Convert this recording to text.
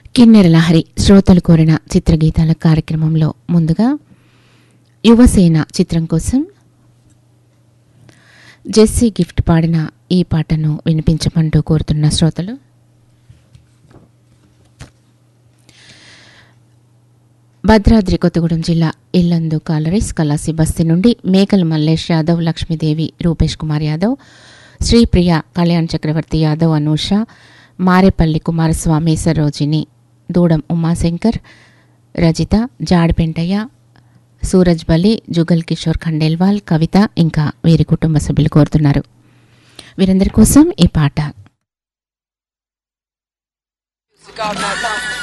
కిన్నెర లహరి శ్రోతలు కోరిన చిత్రగీతాల కార్యక్రమంలో ముందుగా యువసేన చిత్రం కోసం జెస్సీ గిఫ్ట్ పాడిన ఈ పాటను వినిపించమంటూ కోరుతున్న శ్రోతలు భద్రాద్రి కొత్తగూడెం జిల్లా ఇల్లందు కాలరీస్ కలాసి బస్తీ నుండి మేకల్ మల్లేష్ యాదవ్ లక్ష్మీదేవి రూపేష్ కుమార్ యాదవ్ శ్రీప్రియ కళ్యాణ్ చక్రవర్తి యాదవ్ అనూష మారేపల్లి కుమారస్వామి సరోజిని దూడం ఉమాశంకర్ రజిత జాడిపెంటయ్య సూరజ్ బలి జుగల్ కిషోర్ ఖండేల్వాల్ కవిత ఇంకా వీరి కుటుంబ సభ్యులు కోరుతున్నారు వీరందరి కోసం ఈ పాట Music all night long.